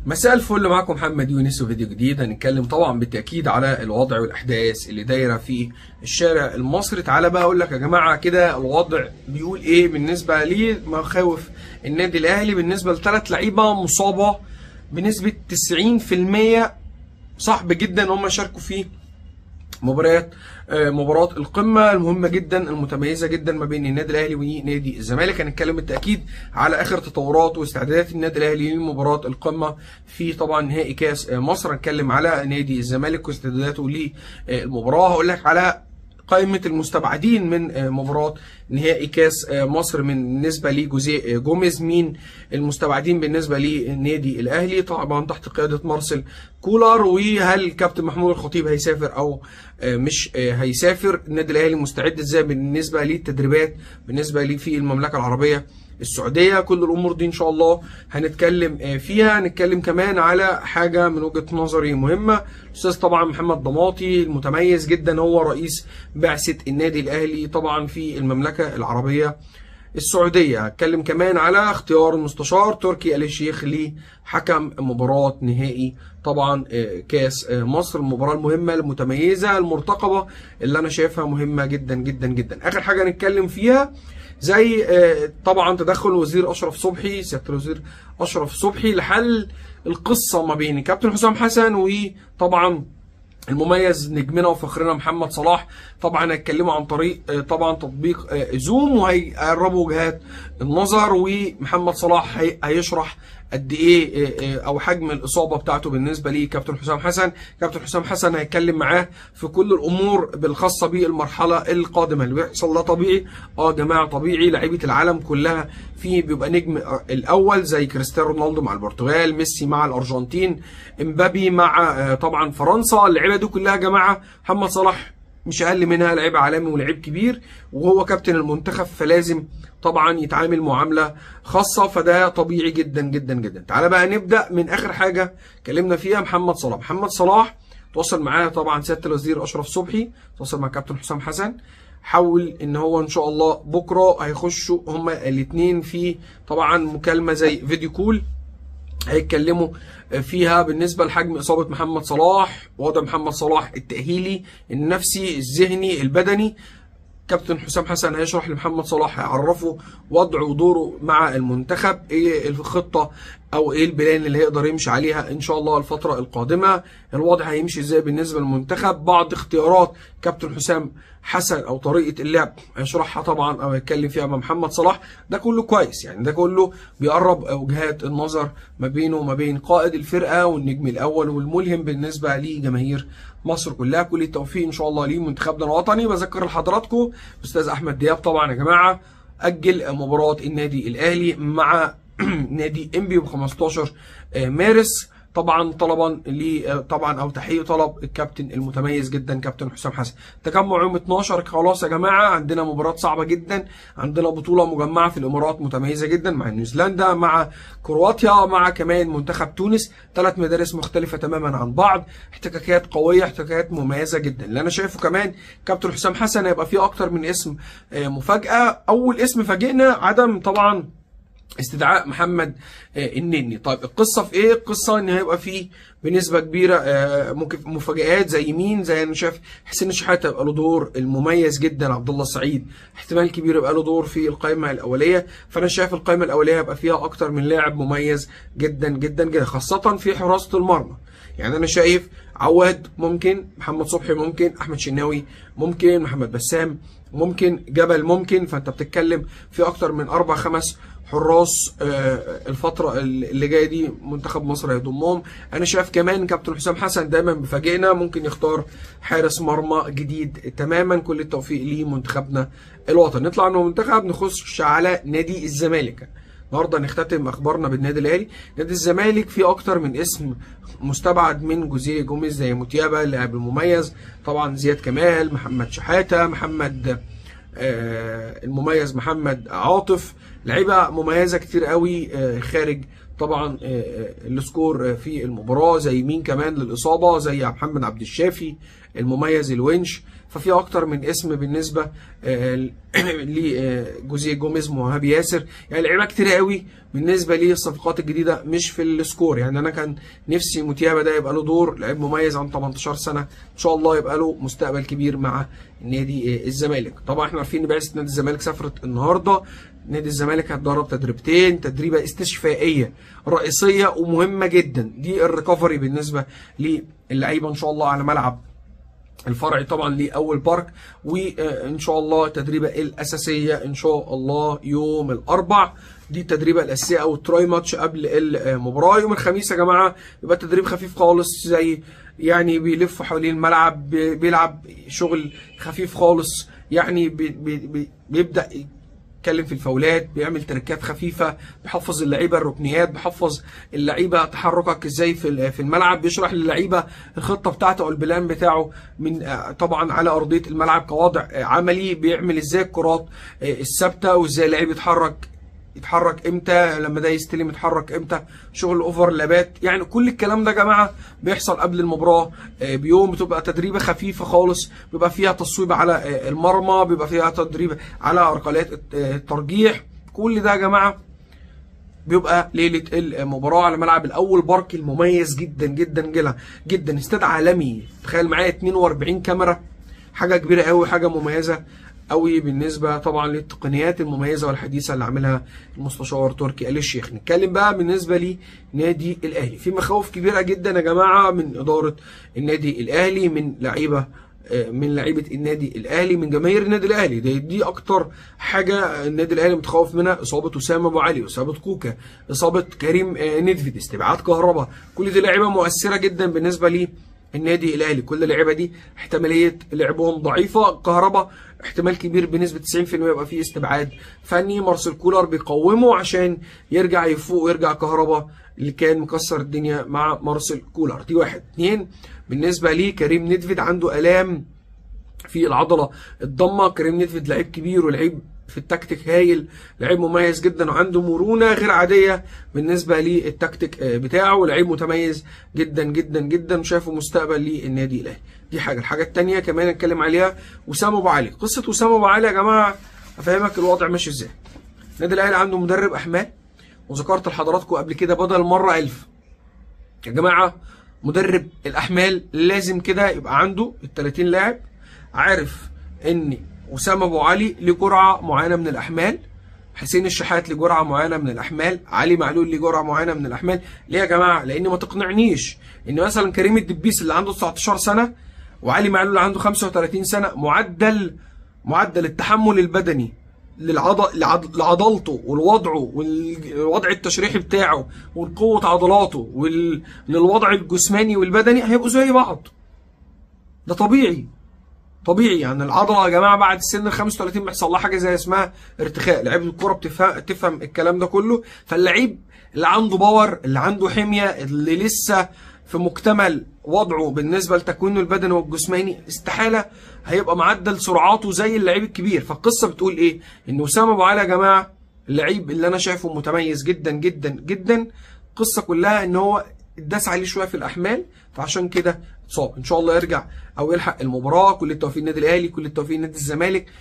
مساء الفل معاكم محمد يونس وفيديو جديد هنتكلم طبعا بالتاكيد على الوضع والاحداث اللي دايره في الشارع المصري تعالى بقى اقول لك يا جماعه كده الوضع بيقول ايه بالنسبه لمخاوف النادي الاهلي بالنسبه لثلاث لعيبه مصابه بنسبه 90% صعب جدا هم شاركوا في مباريات آه، مباراة القمة المهمة جدا المتميزة جدا ما بين النادي الأهلي ونادي الزمالك هنتكلم بالتأكيد على آخر تطورات واستعدادات النادي الأهلي لمباراة القمة في طبعا نهائي كأس آه، مصر هنتكلم على نادي الزمالك واستعداداته للمباراة هقول لك على قائمة المستبعدين من آه، مباراة نهائي كاس آه، مصر من بالنسبة لجوزيه آه، جوميز مين المستبعدين بالنسبة للنادي الأهلي طبعا تحت قيادة مارسيل كولر وهل كابتن محمود الخطيب هيسافر أو آه، مش آه، هيسافر النادي الأهلي مستعد ازاي بالنسبة للتدريبات بالنسبة لي في المملكة العربية السعوديه كل الامور دي ان شاء الله هنتكلم آه، فيها هنتكلم كمان على حاجه من وجهه نظري مهمه الاستاذ طبعا محمد ضماطي المتميز جدا هو رئيس بعثه النادي الاهلي طبعا في المملكه العربيه السعوديه هتكلم كمان على اختيار المستشار تركي آل الشيخ لحكم مباراه نهائي طبعا آه، كاس آه، مصر المباراه المهمه المتميزه المرتقبه اللي انا شايفها مهمه جدا جدا جدا اخر حاجه نتكلم فيها زي آه، طبعا تدخل وزير اشرف صبحي سياده الوزير اشرف صبحي لحل القصه ما بين كابتن حسام حسن وطبعا المميز نجمنا وفخرنا محمد صلاح طبعا هيتكلموا عن طريق آه، طبعا تطبيق آه، زوم وهيقربوا وجهات النظر ومحمد صلاح هي- هيشرح قد ايه آه، آه، او حجم الاصابه بتاعته بالنسبه لكابتن حسام حسن كابتن حسام حسن هيتكلم معاه في كل الامور بالخاصه بالمرحله القادمه اللي بيحصل ده طبيعي اه يا جماعه طبيعي لعيبه العالم كلها في بيبقى نجم الاول زي كريستيانو رونالدو مع البرتغال ميسي مع الارجنتين امبابي مع آه، طبعا فرنسا اللعيبه دي كلها يا جماعه محمد صلاح مش اقل منها لعيب عالمي ولعيب كبير وهو كابتن المنتخب فلازم طبعا يتعامل معامله خاصه فده طبيعي جدا جدا جدا تعالى بقى نبدا من اخر حاجه اتكلمنا فيها محمد صلاح محمد صلاح تواصل معاه طبعا سياده الوزير اشرف صبحي تواصل مع كابتن حسام حسن حاول ان هو ان شاء الله بكره هيخشوا هما الاثنين في طبعا مكالمه زي فيديو كول هيتكلموا فيها بالنسبة لحجم إصابة محمد صلاح وضع محمد صلاح التأهيلي النفسي الذهني البدني كابتن حسام حسن هيشرح لمحمد صلاح هيعرفه وضعه ودوره مع المنتخب ايه الخطه او ايه البلان اللي هيقدر يمشي عليها ان شاء الله الفتره القادمه الوضع هيمشي ازاي بالنسبه للمنتخب بعض اختيارات كابتن حسام حسن او طريقه اللعب هيشرحها طبعا او هيتكلم فيها مع محمد صلاح ده كله كويس يعني ده كله بيقرب وجهات النظر ما بينه وما بين قائد الفرقه والنجم الاول والملهم بالنسبه لجماهير مصر كلها كل التوفيق ان شاء الله لمنتخبنا الوطني بذكر لحضراتكم استاذ احمد دياب طبعا يا جماعه اجل مباراه النادي الاهلي مع نادي انبي ب 15 مارس طبعا طلبا ل طبعا او تحقيق طلب الكابتن المتميز جدا كابتن حسام حسن تجمع يوم 12 خلاص يا جماعه عندنا مباراه صعبه جدا عندنا بطوله مجمعه في الامارات متميزه جدا مع نيوزيلندا مع كرواتيا مع كمان منتخب تونس ثلاث مدارس مختلفه تماما عن بعض احتكاكات قويه احتكاكات مميزه جدا اللي انا شايفه كمان كابتن حسام حسن هيبقى فيه اكتر من اسم آه، مفاجاه اول اسم فاجئنا عدم طبعا استدعاء محمد آه، النني طيب القصه في ايه القصه ان هيبقى فيه بنسبه كبيره آه، ممكن مفاجآت زي مين زي انا شايف حسين الشحاته يبقى له دور المميز جدا عبد الله السعيد احتمال كبير يبقى له دور في القائمه الاوليه فانا شايف القائمه الاوليه هيبقى فيها اكتر من لاعب مميز جدا جدا جدا خاصه في حراسه المرمى يعني انا شايف عواد ممكن محمد صبحي ممكن احمد شناوي ممكن محمد بسام ممكن جبل ممكن فانت بتتكلم في اكتر من اربع خمس حراس آه، الفترة اللي جاية دي منتخب مصر هيضمهم انا شايف كمان كابتن حسام حسن دايما بيفاجئنا ممكن يختار حارس مرمى جديد تماما كل التوفيق لمنتخبنا الوطني نطلع من المنتخب نخش على نادي الزمالك النهارده نختتم اخبارنا بالنادي الاهلي نادي الزمالك فيه اكتر من اسم مستبعد من جوزيه جوميز زي موتيابا اللاعب المميز طبعا زياد كمال محمد شحاته محمد آه، المميز محمد عاطف لعيبه مميزه كتير قوي آه، خارج طبعا آه، آه، السكور آه، في المباراه زي مين كمان للاصابه زي محمد عبد الشافي المميز الونش ففي اكتر من اسم بالنسبه آه، لجوزيه جوميز وهاب ياسر يعني لعيبه كتير قوي بالنسبه للصفقات الجديده مش في السكور يعني انا كان نفسي موتيابا ده يبقى له دور لعيب مميز عن 18 سنه ان شاء الله يبقى له مستقبل كبير مع نادي آه، الزمالك طبعا احنا عارفين ان بعثه نادي الزمالك سافرت النهارده نادي الزمالك هتدرب تدريبتين تدريبه استشفائيه رئيسيه ومهمه جدا دي الريكفري بالنسبه للعيبه ان شاء الله على ملعب الفرعي طبعا لاول بارك وان شاء الله التدريبه الاساسيه ان شاء الله يوم الاربع دي التدريبه الاساسيه او التراي ماتش قبل المباراه يوم الخميس يا جماعه يبقى تدريب خفيف خالص زي يعني بيلف حوالين الملعب بي- بيلعب شغل خفيف خالص يعني بي بي بي بيبدا بيتكلم في الفاولات بيعمل تركات خفيفه بيحفظ اللعيبه الركنيات بيحفظ اللعيبه تحركك ازاي في ال- في الملعب بيشرح للعيبه الخطه بتاعته او البلان بتاعه من آه، طبعا على ارضيه الملعب كوضع آه، عملي بيعمل ازاي الكرات آه، الثابته وازاي اللعيب يتحرك يتحرك امتى لما ده يستلم يتحرك امتى شغل اوفرلابات يعني كل الكلام ده يا جماعه بيحصل قبل المباراه آه، بيوم بتبقى تدريبه خفيفه خالص بيبقى فيها تصويب على آه، المرمى بيبقى فيها تدريب على ركلات آه، الترجيح كل ده يا جماعه بيبقى ليله المباراه على ملعب الاول بارك المميز جدا جدا جدا جدا استاد عالمي تخيل معايا 42 كاميرا حاجه كبيره قوي حاجه مميزه قوي بالنسبه طبعا للتقنيات المميزه والحديثه اللي عاملها المستشار تركي آل الشيخ نتكلم بقى بالنسبه لنادي الاهلي في مخاوف كبيره جدا يا جماعه من اداره النادي الاهلي من لعيبه آه، من لعيبه النادي الاهلي من جماهير النادي الاهلي دي, دي اكتر حاجه النادي الاهلي متخوف منها اصابه اسامه ابو علي اصابه كوكا اصابه كريم آه، ندفد استبعاد كهربا كل دي لعيبه مؤثره جدا بالنسبه لي النادي الاهلي كل اللعيبه دي احتماليه لعبهم ضعيفه كهربا احتمال كبير بنسبه 90% يبقى فيه استبعاد فني مارسيل كولر بيقومه عشان يرجع يفوق ويرجع كهربا اللي كان مكسر الدنيا مع مارسيل كولر دي واحد اتنين بالنسبه لي كريم ندفد عنده الام في العضله الضمه كريم نيدفيد لعيب كبير ولعيب في التكتيك هايل لعيب مميز جدا وعنده مرونه غير عاديه بالنسبه للتكتيك آه، بتاعه ولعيب متميز جدا جدا جدا وشايفه مستقبل للنادي الاهلي دي حاجه الحاجه الثانيه كمان نتكلم عليها وسام ابو علي قصه وسام ابو علي يا جماعه افهمك الوضع ماشي ازاي النادي الاهلي عنده مدرب احمال وذكرت لحضراتكم قبل كده بدل مره ألف يا جماعه مدرب الاحمال لازم كده يبقى عنده ال 30 لاعب عارف ان وسام ابو علي له جرعه معينه من الاحمال حسين الشحات له جرعه معينه من الاحمال علي معلول له جرعه معينه من الاحمال ليه يا جماعه لان ما تقنعنيش ان مثلا كريم الدبيس اللي عنده 19 سنه وعلي معلول اللي عنده 35 سنه معدل معدل التحمل البدني للعض... لعض... لعضلته ولوضعه والوضع التشريحي بتاعه والقوة عضلاته وللوضع الجسماني والبدني هيبقوا زي بعض ده طبيعي طبيعي يعني العضله يا جماعه بعد سن ال 35 بيحصل لها حاجه زي اسمها ارتخاء لعيبه الكوره بتفهم تفهم الكلام ده كله فاللعيب اللي عنده باور اللي عنده حميه اللي لسه في مكتمل وضعه بالنسبه لتكوينه البدني والجسماني استحاله هيبقى معدل سرعاته زي اللعيب الكبير فالقصه بتقول ايه ان وسام ابو علي يا جماعه اللعيب اللي انا شايفه متميز جدا جدا جدا القصه كلها ان هو اتداس عليه شويه في الاحمال فعشان كده اتصاب ان شاء الله يرجع او يلحق المباراه كل التوفيق للنادي الاهلي كل التوفيق لنادي الزمالك